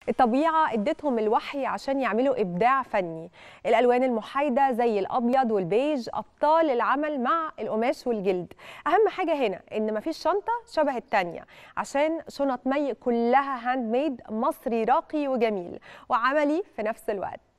الطبيعة ادتهم الوحي عشان يعملوا إبداع فني الألوان المحايدة زي الأبيض والبيج أبطال العمل مع القماش والجلد أهم حاجة هنا إن مفيش شنطة شبه التانية عشان شنط مي كلها هاند ميد مصري راقي وجميل وعملي في نفس الوقت